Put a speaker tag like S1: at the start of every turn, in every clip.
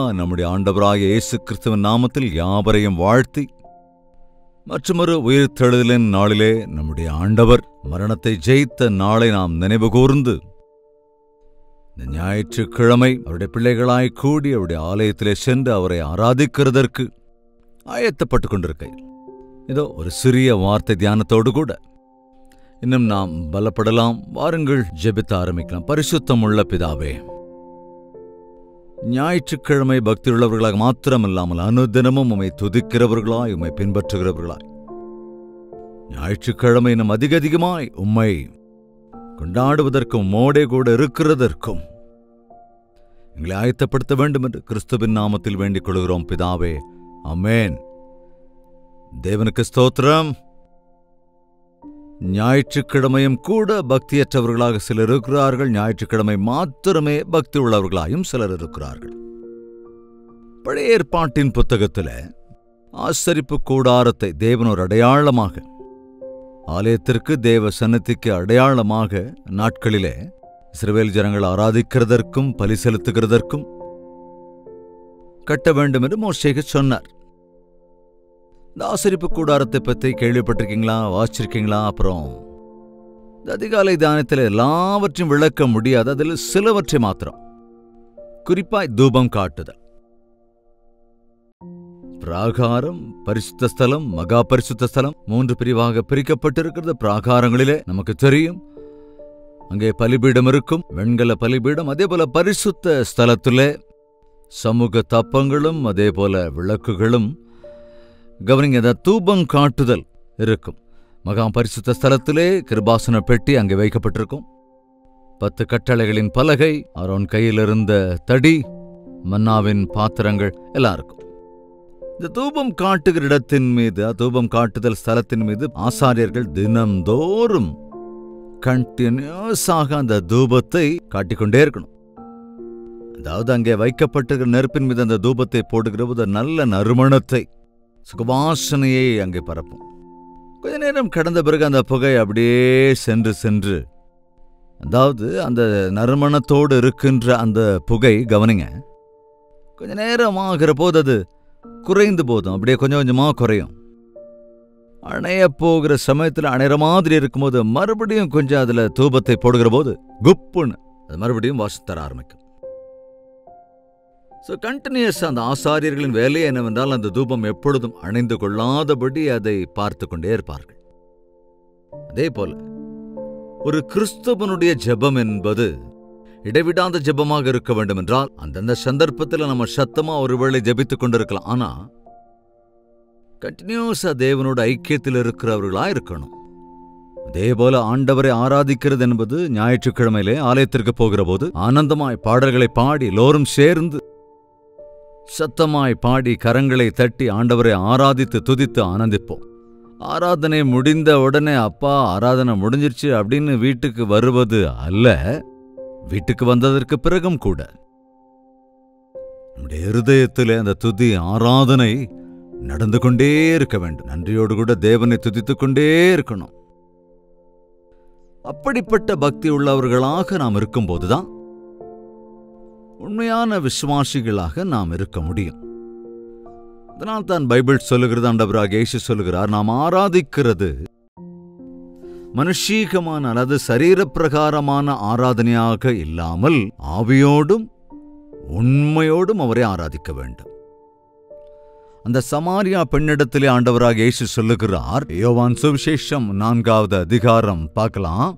S1: நம்முடைய ஆண்டவராகிய இயேசு கிறிஸ்துவின் நாமத்தில் யாவரையும் வாழ்த்தி மற்றொரு உயிர்த்தெழுதலின் நாளிலே நம்முடைய ஆண்டவர் மரணத்தை ஜெயித்த நாளை நாம் நினைவு கூர்ந்து இந்த ஞாயிற்றுக்கிழமை அவருடைய பிள்ளைகளாய் கூடி அவருடைய ஆலயத்திலே சென்று அவரை ஆராதிக்கிறதற்கு ஆயத்தப்பட்டுக் கொண்டிருக்கையில் இதோ ஒரு சிறிய வார்த்தை தியானத்தோடு கூட இன்னும் நாம் பலப்படலாம் வாருங்கள் ஜெபித்த ஆரம்பிக்கலாம் பரிசுத்தம் உள்ள பிதாவே ஞாயிற்றுக்கிழமை பக்தியுள்ளவர்களாக மாத்திரமில்லாமல் அனுதினமும் உம்மை துதிக்கிறவர்களாய் உம்மை பின்பற்றுகிறவர்களாய் ஞாயிற்றுக்கிழமை இன்னும் அதிக அதிகமாய் உம்மை கொண்டாடுவதற்கும் மோடே கூட இருக்கிறதற்கும் எங்களை ஆயத்தப்படுத்த வேண்டும் என்று கிறிஸ்துவின் நாமத்தில் வேண்டிக் கொள்கிறோம் பிதாவே அமேன் தேவனுக்கு ஸ்தோத்திரம் ஞாயிற்றுக்கிழமையும் கூட பக்தியற்றவர்களாக சிலர் இருக்கிறார்கள் ஞாயிற்றுக்கிழமை மாத்திரமே பக்தி உள்ளவர்களாயும் சிலர் இருக்கிறார்கள் பழைய ஏற்பாட்டின் புத்தகத்தில் ஆசரிப்பு கூடாரத்தை தேவன் ஒரு அடையாளமாக ஆலயத்திற்கு தேவ சன்னதிக்கு அடையாளமாக நாட்களிலே இஸ்ரவேல் ஜனங்கள் ஆராதிக்கிறதற்கும் பலி செலுத்துகிறதற்கும் கட்ட வேண்டும் என்று மோசேக்கு சொன்னார் இந்த ஆசரிப்பு கூடாரத்தை பற்றி கேள்விப்பட்டிருக்கீங்களா வாசிச்சிருக்கீங்களா அப்புறம் இந்த அதிகாலை தியானத்தில் எல்லாவற்றையும் விளக்க முடியாது அதில் சிலவற்றை மாத்திரம் குறிப்பாய் தூபம் காட்டுதல் பிராகாரம் பரிசுத்த ஸ்தலம் மகா பரிசுத்த ஸ்தலம் மூன்று பிரிவாக பிரிக்கப்பட்டிருக்கிறது பிராகாரங்களிலே நமக்கு தெரியும் அங்கே பலிபீடம் இருக்கும் வெண்கல பலிபீடம் அதே போல பரிசுத்த ஸ்தலத்திலே சமூக தப்பங்களும் அதே போல விளக்குகளும் கவனிங்க அந்த தூபம் காட்டுதல் இருக்கும் மகா பரிசுத்த ஸ்தலத்திலே கிருபாசன பெட்டி அங்கே வைக்கப்பட்டிருக்கும் பத்து கட்டளைகளின் பலகை அரோன் கையில் இருந்த தடி மன்னாவின் பாத்திரங்கள் எல்லாம் இருக்கும் இந்த தூபம் காட்டுகிற இடத்தின் மீது தூபம் காட்டுதல் ஸ்தலத்தின் மீது ஆசாரியர்கள் தினம்தோறும் கண்டினியூஸாக அந்த தூபத்தை காட்டிக்கொண்டே இருக்கணும் அதாவது அங்கே வைக்கப்பட்டிருக்கிற நெருப்பின் மீது அந்த தூபத்தை போடுகிற போது நல்ல நறுமணத்தை சுகவாசனையை அங்கே பரப்பும் கொஞ்ச நேரம் கடந்த பிறகு அந்த புகை அப்படியே சென்று சென்று அதாவது அந்த நறுமணத்தோடு இருக்கின்ற அந்த புகை கவனிங்க கொஞ்ச நேரம் ஆகிற போது அது குறைந்து போதும் அப்படியே கொஞ்சம் கொஞ்சமாக குறையும் அணைய போகிற சமயத்தில் அணையிற மாதிரி இருக்கும்போது மறுபடியும் கொஞ்சம் அதில் தூபத்தை போடுகிற போது குப்புன்னு அது மறுபடியும் வாசம் தர ஆரம்பிக்கும் ஸோ கண்டினியூஸ் அந்த ஆசாரியர்களின் வேலை என்னவென்றால் அந்த தூபம் எப்பொழுதும் அணைந்து கொள்ளாதபடி அதை பார்த்து கொண்டே இருப்பார்கள் அதே போல ஒரு கிறிஸ்தவனுடைய ஜெபம் என்பது இடைவிடாத ஜெபமாக இருக்க வேண்டும் என்றால் அந்தந்த சந்தர்ப்பத்தில் நம்ம சத்தமா ஒருவேளை ஜெபித்துக் கொண்டிருக்கலாம் ஆனா கண்டினியூஸா தேவனோட ஐக்கியத்தில் இருக்கிறவர்களா இருக்கணும் அதே போல ஆண்டவரை ஆராதிக்கிறது என்பது ஞாயிற்றுக்கிழமையிலே ஆலயத்திற்கு போகிற போது ஆனந்தமாய் பாடல்களை பாடி எல்லோரும் சேர்ந்து சத்தமாய் பாடி கரங்களை தட்டி ஆண்டவரை ஆராதித்து துதித்து ஆனந்திப்போம் ஆராதனை முடிந்த உடனே அப்பா ஆராதனை முடிஞ்சிருச்சு அப்படின்னு வீட்டுக்கு வருவது அல்ல வீட்டுக்கு வந்ததற்கு பிறகும் கூட நம்முடைய இருதயத்தில் அந்த துதி ஆராதனை நடந்து கொண்டே இருக்க வேண்டும் நன்றியோடு கூட தேவனை துதித்துக் கொண்டே இருக்கணும் அப்படிப்பட்ட பக்தி உள்ளவர்களாக நாம் இருக்கும்போதுதான் உண்மையான விசுவாசிகளாக நாம் இருக்க முடியும் அதனால் தான் பைபிள் சொல்லுகிறது ஆண்டவராக இயேசு சொல்லுகிறார் நாம் ஆராதிக்கிறது மனுஷீகமான அல்லது சரீரப்பிரகாரமான ஆராதனையாக இல்லாமல் ஆவியோடும் உண்மையோடும் அவரை ஆராதிக்க வேண்டும் அந்த சமாரியா பெண்ணிடத்திலே ஆண்டவராக இயேசு சொல்லுகிறார் யோவான் சுவிசேஷம் நான்காவது அதிகாரம் பார்க்கலாம்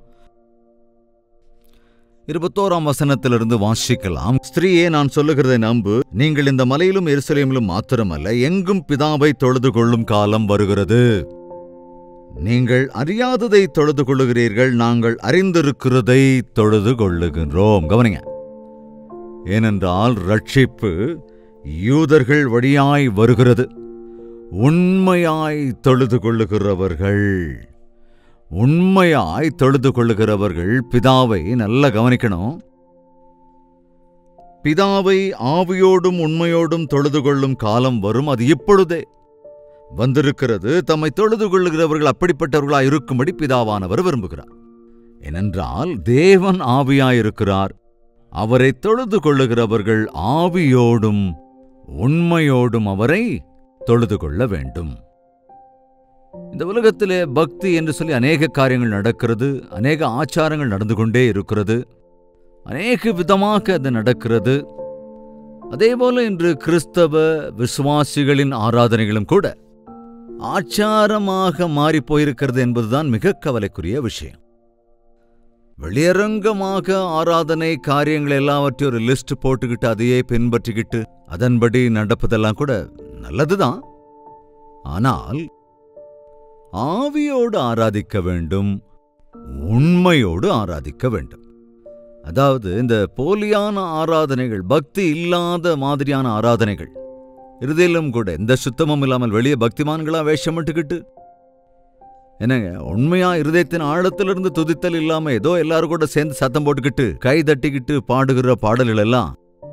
S1: இருபத்தோராம் வசனத்திலிருந்து வாசிக்கலாம் ஸ்திரீயே நான் சொல்லுகிறதை நம்பு நீங்கள் இந்த மலையிலும் எருசலேமிலும் மாத்திரமல்ல எங்கும் பிதாவை தொழுது கொள்ளும் காலம் வருகிறது நீங்கள் அறியாததை தொழுது கொள்ளுகிறீர்கள் நாங்கள் அறிந்திருக்கிறதை தொழுது கொள்ளுகின்றோம் கவனிங்க ஏனென்றால் ரட்சிப்பு யூதர்கள் வழியாய் வருகிறது உண்மையாய் தொழுது கொள்ளுகிறவர்கள் உண்மையாய் தொழுது கொள்ளுகிறவர்கள் பிதாவை நல்லா கவனிக்கணும் பிதாவை ஆவியோடும் உண்மையோடும் தொழுது கொள்ளும் காலம் வரும் அது இப்பொழுதே வந்திருக்கிறது தம்மை தொழுது கொள்ளுகிறவர்கள் அப்படிப்பட்டவர்களாய் இருக்கும்படி பிதாவானவர் விரும்புகிறார் ஏனென்றால் தேவன் ஆவியாயிருக்கிறார் அவரை தொழுது கொள்ளுகிறவர்கள் ஆவியோடும் உண்மையோடும் அவரை தொழுது கொள்ள வேண்டும் இந்த உலகத்திலே பக்தி என்று சொல்லி அநேக காரியங்கள் நடக்கிறது அநேக ஆச்சாரங்கள் நடந்து கொண்டே இருக்கிறது அநேக விதமாக அது நடக்கிறது அதேபோல இன்று கிறிஸ்தவ விசுவாசிகளின் ஆராதனைகளும் கூட ஆச்சாரமாக மாறி போயிருக்கிறது என்பதுதான் மிக கவலைக்குரிய விஷயம் வெளியரங்கமாக ஆராதனை காரியங்கள் எல்லாவற்றையும் ஒரு லிஸ்ட் போட்டுக்கிட்டு அதையே பின்பற்றிக்கிட்டு அதன்படி நடப்பதெல்லாம் கூட நல்லதுதான் ஆனால் ஆவியோடு ஆராதிக்க வேண்டும் உண்மையோடு ஆராதிக்க வேண்டும் அதாவது இந்த போலியான ஆராதனைகள் பக்தி இல்லாத மாதிரியான ஆராதனைகள் இருதிலும் கூட எந்த சுத்தமும் இல்லாமல் வெளியே பக்திமான்களா வேஷமிட்டுக்கிட்டு என்னங்க உண்மையா இருதயத்தின் ஆழத்திலிருந்து துதித்தல் இல்லாம ஏதோ எல்லாரும் கூட சேர்ந்து சத்தம் போட்டுக்கிட்டு கை தட்டிக்கிட்டு பாடுகிற பாடல்கள் எல்லாம்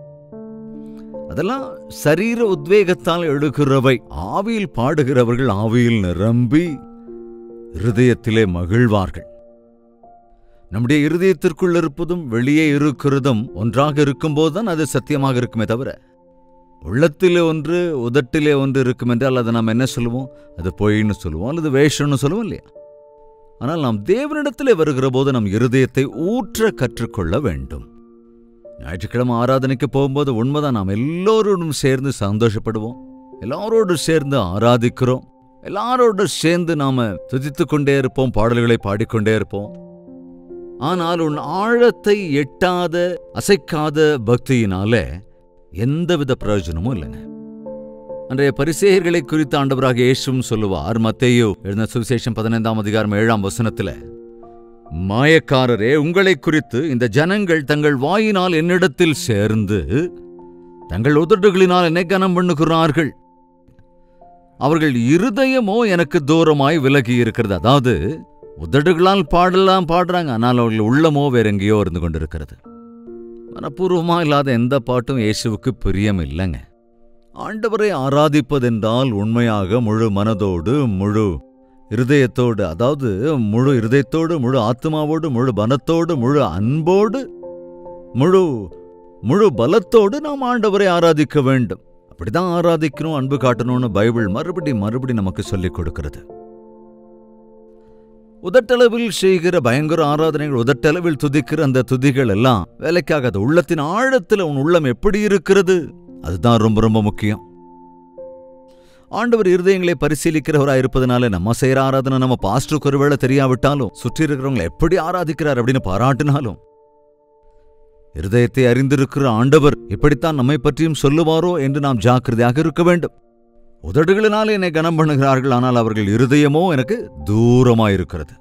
S1: அதெல்லாம் சரீர உத்வேகத்தால் எழுகிறவை ஆவியில் பாடுகிறவர்கள் ஆவியில் நிரம்பி இருதயத்திலே மகிழ்வார்கள் நம்முடைய இருதயத்திற்குள் இருப்பதும் வெளியே இருக்கிறதும் ஒன்றாக இருக்கும்போதுதான் அது சத்தியமாக இருக்குமே தவிர உள்ளத்திலே ஒன்று உதட்டிலே ஒன்று இருக்கும் என்றால் அதை நாம் என்ன சொல்லுவோம் அது பொய்ன்னு சொல்லுவோம் அல்லது வேஷம்னு சொல்லுவோம் இல்லையா ஆனால் நாம் தேவனிடத்திலே வருகிற போது நம் இருதயத்தை ஊற்ற கற்றுக்கொள்ள வேண்டும் ஞாயிற்றுக்கிழமை ஆராதனைக்கு போகும்போது உண்மைதான் நாம் எல்லோரோடும் சேர்ந்து சந்தோஷப்படுவோம் எல்லாரோடும் சேர்ந்து ஆராதிக்கிறோம் எல்லாரோடு சேர்ந்து நாம துதித்துக் கொண்டே இருப்போம் பாடல்களை பாடிக்கொண்டே இருப்போம் ஆனால் உன் ஆழத்தை எட்டாத அசைக்காத பக்தியினால எந்தவித பிரயோஜனமும் இல்லைங்க அன்றைய பரிசேயர்களை குறித்து ஆண்டவராக இயேசுவும் சொல்லுவார் மத்தேயு எழுந்த சுவிசேஷம் பதினைந்தாம் அதிகாரம் ஏழாம் வசனத்துல மாயக்காரரே உங்களை குறித்து இந்த ஜனங்கள் தங்கள் வாயினால் என்னிடத்தில் சேர்ந்து தங்கள் உதடுகளினால் என்னை கனம் பண்ணுகிறார்கள் அவர்கள் இருதயமோ எனக்கு தூரமாய் விலகி இருக்கிறது அதாவது உதடுகளால் பாடலாம் பாடுறாங்க ஆனால் அவர்கள் உள்ளமோ வேற எங்கேயோ இருந்து கொண்டிருக்கிறது மனப்பூர்வமா இல்லாத எந்த பாட்டும் இயேசுவுக்கு பிரியம் இல்லைங்க ஆண்டவரை ஆராதிப்பதென்றால் உண்மையாக முழு மனதோடு முழு இருதயத்தோடு அதாவது முழு இருதயத்தோடு முழு ஆத்மாவோடு முழு பலத்தோடு முழு அன்போடு முழு முழு பலத்தோடு நாம் ஆண்டவரை ஆராதிக்க வேண்டும் அப்படிதான் ஆராதிக்கணும் அன்பு காட்டணும்னு பைபிள் மறுபடி மறுபடி நமக்கு சொல்லிக் கொடுக்கிறது உதட்டளவில் செய்கிற பயங்கர ஆராதனைகள் உதட்டளவில் துதிக்கிற அந்த துதிகள் எல்லாம் வேலைக்காகாது உள்ளத்தின் ஆழத்துல உன் உள்ளம் எப்படி இருக்கிறது அதுதான் ரொம்ப ரொம்ப முக்கியம் ஆண்டவர் இருதயங்களை பரிசீலிக்கிறவராக இருப்பதனால நம்ம செய்யற ஆராதனை நம்ம பாஸ்டருக்கு ஒருவேளை தெரியாவிட்டாலும் சுற்றி இருக்கிறவங்களை எப்படி ஆராதிக்கிறார் அப்படின்னு பாராட்டினாலும் இருதயத்தை அறிந்திருக்கிற ஆண்டவர் இப்படித்தான் நம்மை பற்றியும் சொல்லுவாரோ என்று நாம் ஜாக்கிரதையாக இருக்க வேண்டும் உதடுகளினால் என்னை கனம் பண்ணுகிறார்கள் ஆனால் அவர்கள் இருதயமோ எனக்கு தூரமாயிருக்கிறது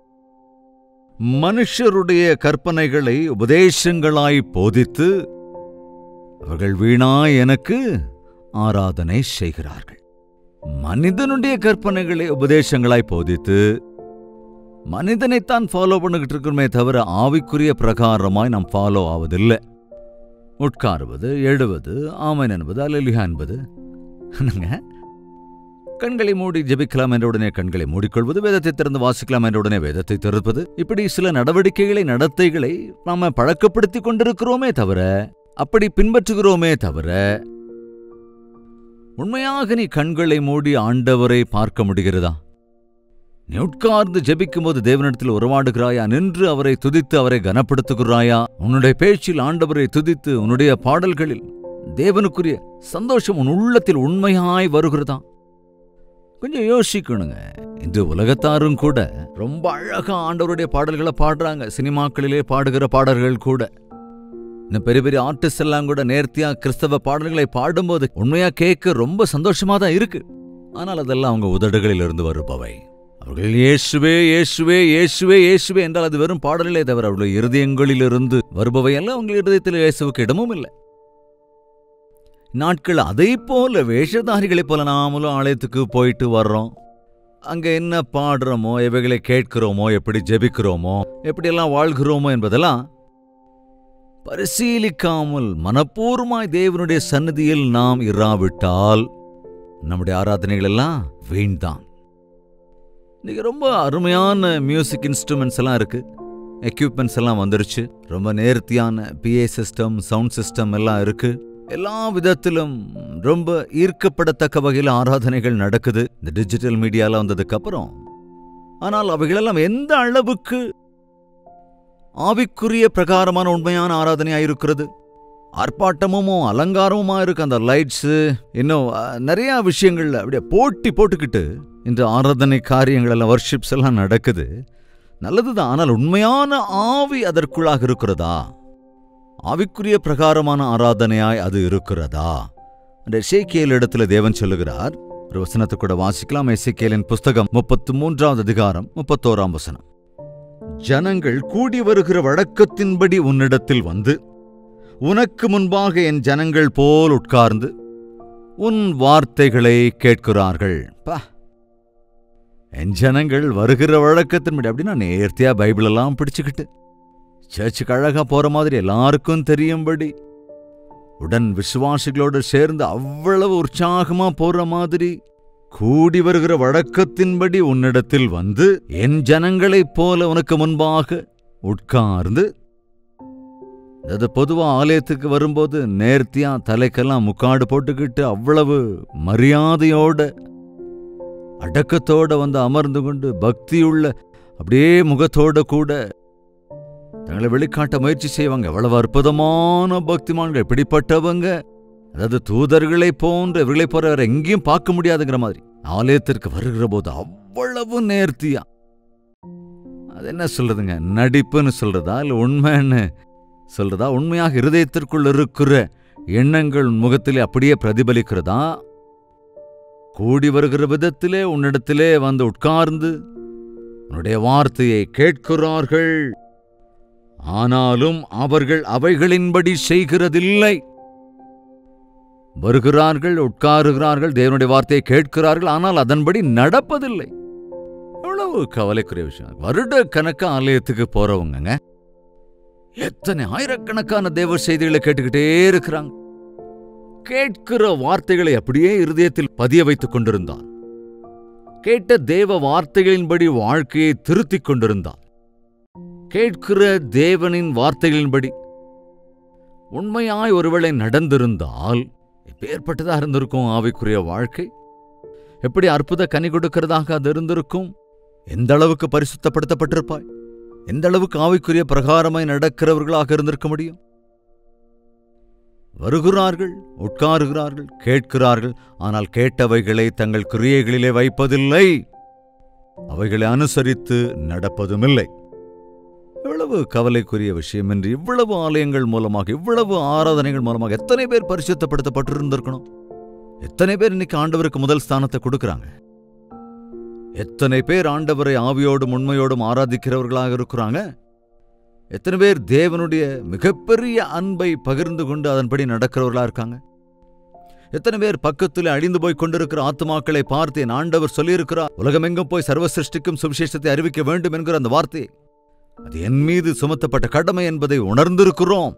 S1: மனுஷருடைய கற்பனைகளை உபதேசங்களாய் போதித்து அவர்கள் வீணாய் எனக்கு ஆராதனை செய்கிறார்கள் மனிதனுடைய கற்பனைகளை உபதேசங்களாய் போதித்து மனிதனைத்தான் ஃபாலோ பண்ணிக்கிட்டு இருக்கிறோமே தவிர ஆவிக்குரிய பிரகாரமாய் நாம் ஃபாலோ ஆவதில்லை உட்காருவது எழுவது ஆமன் என்பது அலலியா என்பது என்னங்க கண்களை மூடி ஜெபிக்கலாம் என்ற உடனே கண்களை மூடிக்கொள்வது வேதத்தை திறந்து வாசிக்கலாம் என்ற உடனே வேதத்தை திறப்பது இப்படி சில நடவடிக்கைகளை நடத்தைகளை நாம பழக்கப்படுத்தி கொண்டிருக்கிறோமே தவிர அப்படி பின்பற்றுகிறோமே தவிர உண்மையாக நீ கண்களை மூடி ஆண்டவரை பார்க்க முடிகிறதா நீ உட்கார்ந்து ஜெபிக்கும் போது தேவனிடத்தில் உறவாடுகிறாயா நின்று அவரை துதித்து அவரை கனப்படுத்துகிறாயா உன்னுடைய பேச்சில் ஆண்டவரை துதித்து உன்னுடைய பாடல்களில் தேவனுக்குரிய சந்தோஷம் உன் உள்ளத்தில் உண்மையாய் வருகிறதா கொஞ்சம் யோசிக்கணுங்க இன்று உலகத்தாரும் கூட ரொம்ப அழகா ஆண்டவருடைய பாடல்களை பாடுறாங்க சினிமாக்களிலே பாடுகிற பாடல்கள் கூட இன்னும் பெரிய பெரிய ஆர்டிஸ்ட் எல்லாம் கூட நேர்த்தியா கிறிஸ்தவ பாடல்களை பாடும்போது உண்மையா கேட்க ரொம்ப சந்தோஷமா தான் இருக்கு ஆனால் அதெல்லாம் அவங்க உதடுகளில் இருந்து வருபவை அவர்கள் இயேசுவே இயேசுவே இயேசுவே இயேசுவே என்றால் அது வெறும் பாடல்களே தவிர அவர்கள் இருதயங்களிலிருந்து வருபவை எல்லாம் உங்கள் இருதயத்தில் இயேசுவுக்கு இடமும் இல்லை நாட்கள் அதை போல வேஷதாரிகளைப் போல நாமளும் ஆலயத்துக்கு போயிட்டு வர்றோம் அங்க என்ன பாடுறோமோ எவைகளை கேட்கிறோமோ எப்படி ஜெபிக்கிறோமோ எப்படியெல்லாம் வாழ்கிறோமோ என்பதெல்லாம் பரிசீலிக்காமல் மனப்பூர்வமாய் தேவனுடைய சன்னதியில் நாம் இராவிட்டால் நம்முடைய ஆராதனைகள் எல்லாம் வீண்தான் இன்னைக்கு ரொம்ப அருமையான மியூசிக் இன்ஸ்ட்ருமெண்ட்ஸ் எல்லாம் இருக்கு எக்யூப்மெண்ட்ஸ் எல்லாம் வந்துருச்சு ரொம்ப நேர்த்தியான பிஏ சிஸ்டம் சவுண்ட் சிஸ்டம் எல்லாம் இருக்கு எல்லா விதத்திலும் ரொம்ப ஈர்க்கப்படத்தக்க வகையில் ஆராதனைகள் நடக்குது இந்த டிஜிட்டல் மீடியால வந்ததுக்கு அப்புறம் ஆனால் அவைகளெல்லாம் எந்த அளவுக்கு ஆவிக்குரிய பிரகாரமான உண்மையான ஆராதனையாயிருக்கிறது ஆர்ப்பாட்டமும் அலங்காரமுமா இருக்கு அந்த லைட்ஸு இன்னும் அஹ், நிறைய விஷயங்கள்ல அப்படியே போட்டி போட்டுக்கிட்டு இந்த ஆராதனை காரியங்கள் எல்லாம் வர்ஷிப்ஸ் எல்லாம் நடக்குது நல்லதுதான் ஆனால் உண்மையான ஆவி அதற்குள்ளாக இருக்கிறதா ஆவிக்குரிய பிரகாரமான ஆராதனையாய் அது இருக்கிறதா அந்த எசேக்கியேல் இடத்துல தேவன் சொல்லுகிறார் ஒரு வசனத்தை கூட வாசிக்கலாம் எசேக்கியேலின் புஸ்தகம் முப்பத்து மூன்றாவது அதிகாரம் முப்பத்தோராம் வசனம் ஜனங்கள் கூடி வருகிற வழக்கத்தின்படி உன்னிடத்தில் வந்து உனக்கு முன்பாக என் ஜனங்கள் போல் உட்கார்ந்து உன் வார்த்தைகளை கேட்கிறார்கள் பா என் ஜனங்கள் வருகிற வழக்கத்தின்படி அப்படின்னா நேர்த்தியா பைபிள் எல்லாம் பிடிச்சுக்கிட்டு சர்ச்சுக்கு அழகா போற மாதிரி எல்லாருக்கும் தெரியும்படி உடன் விசுவாசிகளோடு சேர்ந்து அவ்வளவு உற்சாகமா போற மாதிரி கூடி வருகிற வழக்கத்தின்படி உன்னிடத்தில் வந்து என் ஜனங்களைப் போல உனக்கு முன்பாக உட்கார்ந்து அது பொதுவா ஆலயத்துக்கு வரும்போது நேர்த்தியா தலைக்கெல்லாம் முக்காடு போட்டுக்கிட்டு அவ்வளவு மரியாதையோட அடக்கத்தோட வந்து அமர்ந்து கொண்டு பக்தியுள்ள அப்படியே முகத்தோட கூட தங்களை வெளிக்காட்ட முயற்சி செய்வாங்க எவ்வளவு அற்புதமான பக்திமான்கள் எப்படிப்பட்டவங்க அதாவது தூதர்களை போன்ற இவர்களை போற வேற எங்கேயும் பார்க்க முடியாதுங்கிற மாதிரி ஆலயத்திற்கு வருகிற போது அவ்வளவு நேர்த்தியா அது என்ன சொல்றதுங்க நடிப்புன்னு சொல்றதா இல்ல உண்மைன்னு சொல்றதா உண்மையாக இருதயத்திற்குள் இருக்கிற எண்ணங்கள் உன் முகத்திலே அப்படியே பிரதிபலிக்கிறதா கூடி வருகிற விதத்திலே உன்னிடத்திலே வந்து உட்கார்ந்து உன்னுடைய வார்த்தையை கேட்கிறார்கள் ஆனாலும் அவர்கள் அவைகளின்படி செய்கிறதில்லை வருகிறார்கள் உட்காருகிறார்கள் தேவனுடைய வார்த்தையை கேட்கிறார்கள் ஆனால் அதன்படி நடப்பதில்லை எவ்வளவு கவலைக்குரிய விஷயம் வருட கணக்கா ஆலயத்துக்கு போறவங்கங்க எத்தனை ஆயிரக்கணக்கான தேவ செய்திகளை கேட்டுக்கிட்டே இருக்கிறாங்க கேட்கிற வார்த்தைகளை அப்படியே இருதயத்தில் பதிய வைத்துக் கொண்டிருந்தான் கேட்ட தேவ வார்த்தைகளின்படி வாழ்க்கையை திருத்திக் கொண்டிருந்தான் கேட்கிற தேவனின் வார்த்தைகளின்படி உண்மையாய் ஒருவேளை நடந்திருந்தால் எப்பேற்பட்டதா இருந்திருக்கும் ஆவிக்குரிய வாழ்க்கை எப்படி அற்புத கனி கொடுக்கிறதாக அது இருந்திருக்கும் எந்த அளவுக்கு பரிசுத்தப்படுத்தப்பட்டிருப்பாய் எந்த அளவுக்கு ஆவிக்குரிய பிரகாரமாய் நடக்கிறவர்களாக இருந்திருக்க முடியும் வருகிறார்கள் உட்காருகிறார்கள் கேட்கிறார்கள் ஆனால் கேட்டவைகளை தங்கள் கிரியைகளிலே வைப்பதில்லை அவைகளை அனுசரித்து நடப்பதுமில்லை எவ்வளவு கவலைக்குரிய விஷயம் என்று இவ்வளவு ஆலயங்கள் மூலமாக இவ்வளவு ஆராதனைகள் மூலமாக எத்தனை பேர் பரிசுத்தப்படுத்தப்பட்டிருந்திருக்கணும் எத்தனை பேர் இன்னைக்கு ஆண்டவருக்கு முதல் ஸ்தானத்தை கொடுக்கறாங்க எத்தனை பேர் ஆண்டவரை ஆவியோடும் உண்மையோடும் ஆராதிக்கிறவர்களாக இருக்கிறாங்க எத்தனை பேர் தேவனுடைய மிகப்பெரிய அன்பை பகிர்ந்து கொண்டு அதன்படி நடக்கிறவர்களா இருக்காங்க எத்தனை பேர் பக்கத்தில் அழிந்து போய் கொண்டிருக்கிற ஆத்துமாக்களை பார்த்து என் ஆண்டவர் சொல்லியிருக்கிறார் உலகமெங்கும் போய் சர்வ சிருஷ்டிக்கும் சுவிசேஷத்தை அறிவிக்க வேண்டும் என்கிற அந்த வார்த்தை அது என் மீது சுமத்தப்பட்ட கடமை என்பதை உணர்ந்திருக்கிறோம்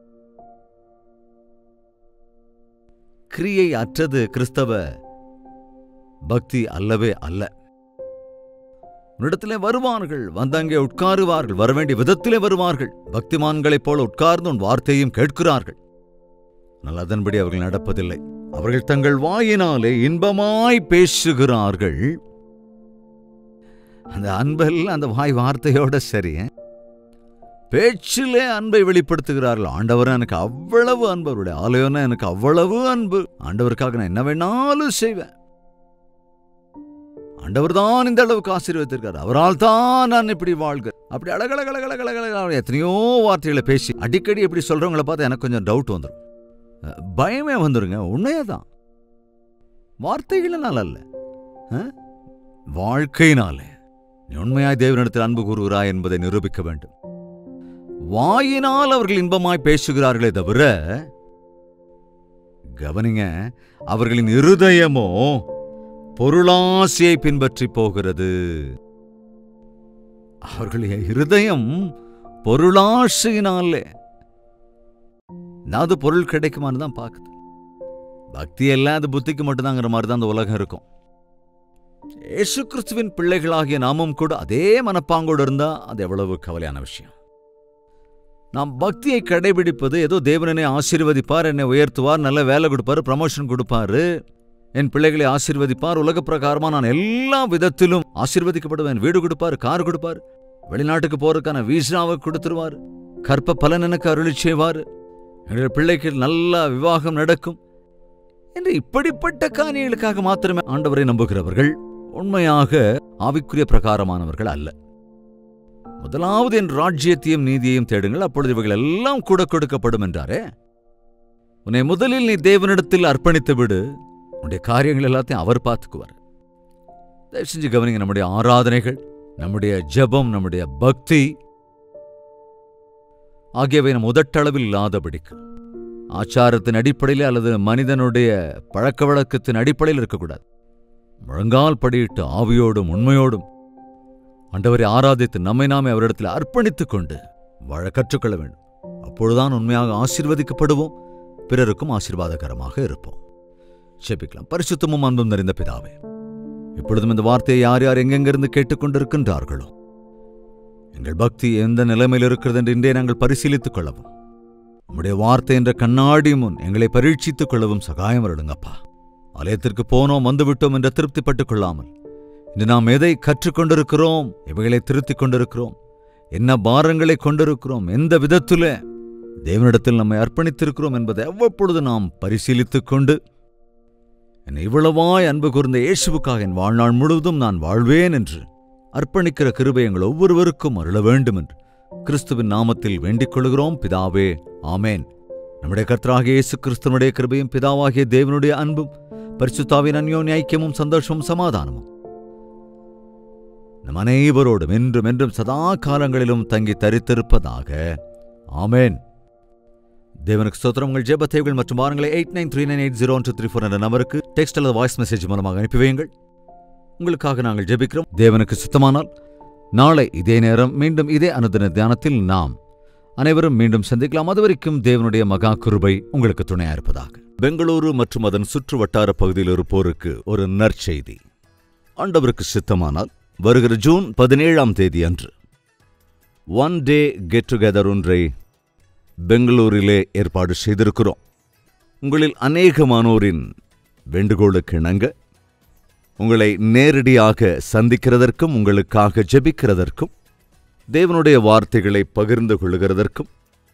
S1: கிரியை அற்றது கிறிஸ்தவ பக்தி அல்லவே அல்ல உன்னிடத்திலே வருவார்கள் வந்து அங்கே உட்காருவார்கள் வரவேண்டிய விதத்திலே வருவார்கள் பக்திமான்களைப் போல உட்கார்ந்து உன் வார்த்தையும் கேட்கிறார்கள் ஆனால் அதன்படி அவர்கள் நடப்பதில்லை அவர்கள் தங்கள் வாயினாலே இன்பமாய் பேசுகிறார்கள் அந்த அன்பில் அந்த வாய் வார்த்தையோட சரி பேச்சிலே அன்பை வெளிப்படுத்துகிறார்கள் ஆண்டவர் எனக்கு அவ்வளவு அன்பு அவருடைய ஆலயம்னா எனக்கு அவ்வளவு அன்பு ஆண்டவருக்காக நான் என்ன வேணாலும் செய்வேன் ஆண்டவர் தான் இந்த அளவுக்கு ஆசீர்வதித்திருக்கார் அவரால் தான் நான் இப்படி வாழ்கிறேன் அப்படி அழகழகழகழகழக எத்தனையோ வார்த்தைகளை பேசி அடிக்கடி இப்படி சொல்றவங்கள பார்த்து எனக்கு கொஞ்சம் டவுட் வந்துடும் அஹ், பயமே வந்துருங்க உண்மையே தான் வார்த்தைகளினால் அல்ல அஹ், வாழ்க்கையினாலே நீ உண்மையாய் தேவனிடத்தில் அன்பு கூறுகிறாய் என்பதை நிரூபிக்க வேண்டும் வாயினால் அவர்கள் இன்பமாய் பேசுகிறார்களே தவிர கவனிங்க அவர்களின் இருதயமோ பொருளாசையை பின்பற்றி போகிறது அவர்களுடைய இருதயம் பொருளாசையினாலே அது பொருள் கிடைக்குமான்னு தான் பார்க்குது பக்தி எல்லாம் அது புத்திக்கு மட்டும்தாங்கிற மாதிரி தான் அந்த உலகம் இருக்கும் இயேசு கிறிஸ்துவின் பிள்ளைகளாகிய நாமும் கூட அதே மனப்பாங்கோடு இருந்தா அது எவ்வளவு கவலையான விஷயம் நாம் பக்தியை கடைபிடிப்பது ஏதோ தேவன் என்னை ஆசீர்வதிப்பார் என்னை உயர்த்துவார் நல்ல வேலை கொடுப்பாரு ப்ரமோஷன் கொடுப்பாரு என் பிள்ளைகளை ஆசீர்வதிப்பார் உலக பிரகாரமா நான் எல்லா விதத்திலும் ஆசீர்வதிக்கப்படுவேன் வீடு கொடுப்பார் கார் கொடுப்பார் வெளிநாட்டுக்கு போறதுக்கான வீசாவை கொடுத்துருவார் கற்ப பலன் எனக்கு அருளி செய்வார் என்னுடைய பிள்ளைக்கு நல்ல விவாகம் நடக்கும் என்று இப்படிப்பட்ட காரியங்களுக்காக மாத்திரமே ஆண்டவரை நம்புகிறவர்கள் உண்மையாக ஆவிக்குரிய பிரகாரமானவர்கள் அல்ல முதலாவது என் ராஜ்யத்தையும் நீதியையும் தேடுங்கள் அப்பொழுது இவைகள் எல்லாம் கூட கொடுக்கப்படும் என்றாரே உன்னை முதலில் நீ தேவனிடத்தில் அர்ப்பணித்து விடு உன்னுடைய காரியங்கள் எல்லாத்தையும் அவர் பார்த்துக்குவார் தயவு செஞ்சு கவனிங்க நம்முடைய ஆராதனைகள் நம்முடைய ஜெபம் நம்முடைய பக்தி ஆகியவை நம் உதட்டளவில் இல்லாதபடிக்கு ஆச்சாரத்தின் அடிப்படையில் அல்லது மனிதனுடைய பழக்க வழக்கத்தின் அடிப்படையில் இருக்கக்கூடாது முழங்கால் படியிட்டு ஆவியோடும் உண்மையோடும் ஆண்டவரை ஆராதித்து நம்மை நாமே அவரிடத்தில் அர்ப்பணித்துக் கொண்டு வாழ கற்றுக்கொள்ள வேண்டும் அப்பொழுதுதான் உண்மையாக ஆசீர்வதிக்கப்படுவோம் பிறருக்கும் ஆசீர்வாதகரமாக இருப்போம் செபிக்கலாம் பரிசுத்தமும் அன்பும் நிறைந்த பிதாவே இப்பொழுதும் இந்த வார்த்தையை யார் யார் எங்கெங்கிருந்து கேட்டுக்கொண்டிருக்கின்றார்களோ எங்கள் பக்தி எந்த நிலைமையில் இருக்கிறது என்று இன்றே நாங்கள் பரிசீலித்துக் கொள்ளவும் உம்முடைய வார்த்தை என்ற கண்ணாடி முன் எங்களை பரீட்சித்துக் கொள்ளவும் சகாயம் வருடுங்கப்பா ஆலயத்திற்கு போனோம் வந்துவிட்டோம் என்று திருப்திப்பட்டுக் கொள்ளாமல் இன்று நாம் எதை கற்றுக்கொண்டிருக்கிறோம் இவைகளை திருத்திக் கொண்டிருக்கிறோம் என்ன பாரங்களை கொண்டிருக்கிறோம் எந்த விதத்திலே தேவனிடத்தில் நம்மை அர்ப்பணித்திருக்கிறோம் என்பதை அவ்வப்பொழுது நாம் பரிசீலித்துக் கொண்டு என்னை இவ்வளவாய் அன்பு கூர்ந்த இயேசுவுக்காக என் வாழ்நாள் முழுவதும் நான் வாழ்வேன் என்று அர்ப்பணிக்கிற கிருபை எங்கள் ஒவ்வொருவருக்கும் அருள வேண்டும் என்று கிறிஸ்துவின் நாமத்தில் வேண்டிக் கொள்கிறோம் பிதாவே ஆமேன் நம்முடைய கர்த்தராகிய இயேசு கிறிஸ்துவனுடைய கிருபையும் பிதாவாகிய தேவனுடைய அன்பும் பரிசுத்தாவின் அந்யோன்ய ஐக்கியமும் சந்தோஷமும் சமாதானமும் நம் அனைவரோடும் என்றும் என்றும் சதா காலங்களிலும் தங்கி தரித்திருப்பதாக ஆமேன் தேவனுக்கு ஸ்தோத்திரம் உங்கள் ஜெபத்தேவைகள் மற்றும் வாரங்களை eight nine three nine eight zero two three four என்ற நம்பருக்கு டெக்ஸ்ட் அல்லது வாய்ஸ் மெசேஜ் மூலமாக அனுப்பி வையுங்கள் உங்களுக்காக நாங்கள் ஜெபிக்கிறோம் தேவனுக்கு சுத்தமானால் நாளை இதே நேரம் மீண்டும் இதே அனுதின தியானத்தில் நாம் அனைவரும் மீண்டும் சந்திக்கலாம் அதுவரைக்கும் தேவனுடைய மகா கிருபை உங்களுக்கு துணையா இருப்பதாக பெங்களூரு மற்றும் அதன் சுற்று வட்டார பகுதியில் இருப்போருக்கு ஒரு நற்செய்தி ஆண்டவருக்கு சித்தமானால் வருகிற ஜூன் பதினேழாம் தேதி அன்று ஒன் டே கெட் டுகெதர் ஒன்றை பெங்களூரிலே ஏற்பாடு செய்திருக்கிறோம் உங்களில் அநேகமானோரின் வேண்டுகோளுக்கு இணங்க உங்களை நேரடியாக சந்திக்கிறதற்கும் உங்களுக்காக ஜெபிக்கிறதற்கும் தேவனுடைய வார்த்தைகளை பகிர்ந்து கொள்ளுகிறதற்கும்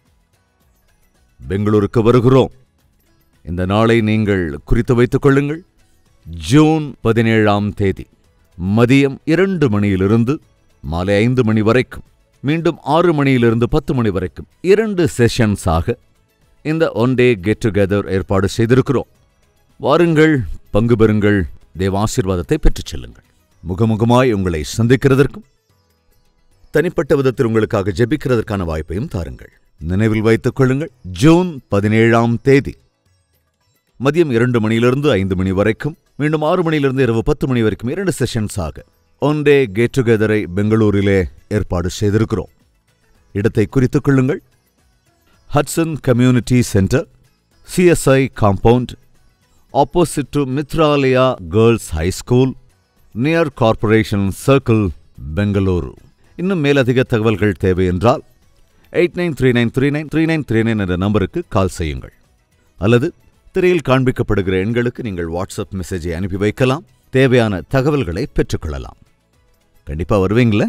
S1: பெங்களூருக்கு வருகிறோம் இந்த நாளை நீங்கள் குறித்து வைத்துக் கொள்ளுங்கள் ஜூன் பதினேழாம் தேதி மதியம் இரண்டு மணியிலிருந்து மாலை ஐந்து மணி வரைக்கும் மீண்டும் ஆறு மணியிலிருந்து பத்து மணி வரைக்கும் இரண்டு செஷன்ஸாக இந்த ஒன் டே கெட் டுகெதர் ஏற்பாடு செய்திருக்கிறோம் வாருங்கள் பங்கு பெறுங்கள் தேவாசீர்வாதத்தை பெற்றுச் செல்லுங்கள் முகமுகமாய் உங்களை சந்திக்கிறதற்கும் தனிப்பட்ட விதத்தில் உங்களுக்காக ஜெபிக்கிறதற்கான வாய்ப்பையும் தாருங்கள் நினைவில் வைத்துக் கொள்ளுங்கள் ஜூன் பதினேழாம் தேதி மதியம் இரண்டு மணியிலிருந்து ஐந்து மணி வரைக்கும் மீண்டும் ஆறு மணியிலிருந்து இரவு பத்து மணி வரைக்கும் இரண்டு செஷன்ஸாக ஒன் டே கெட் டுகெதரை பெங்களூரிலே ஏற்பாடு செய்திருக்கிறோம் இடத்தை குறித்துக் கொள்ளுங்கள் Hudson community centre CSI compound opposite to Mithralaya girls high school near corporation circle Bengaluru இன்னும் மேலதிக தகவல்கள் தேவை என்றால் eight nine three nine three nine three nine three nine என்ற நம்பருக்கு கால் செய்யுங்கள் அல்லது திரையில் காண்பிக்கப்படுகிற எண்களுக்கு நீங்கள் வாட்ஸ்அப் மெசேஜை அனுப்பி வைக்கலாம் தேவையான தகவல்களை பெற்றுக்கொள்ளலாம் கண்டிப்பா வருவீங்களா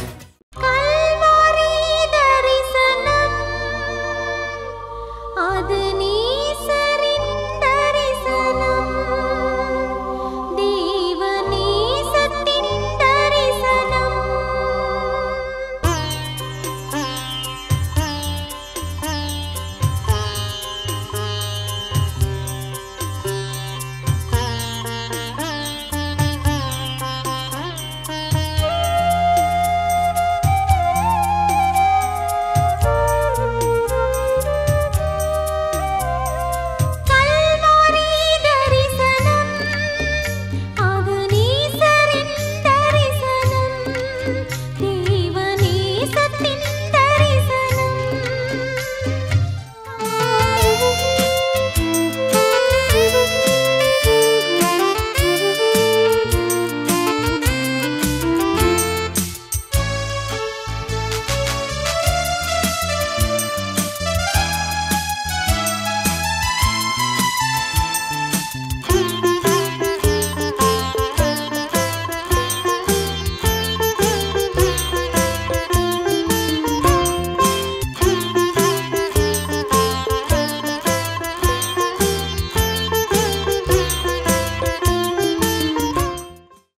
S2: கல்வாரி தரிசனம் அது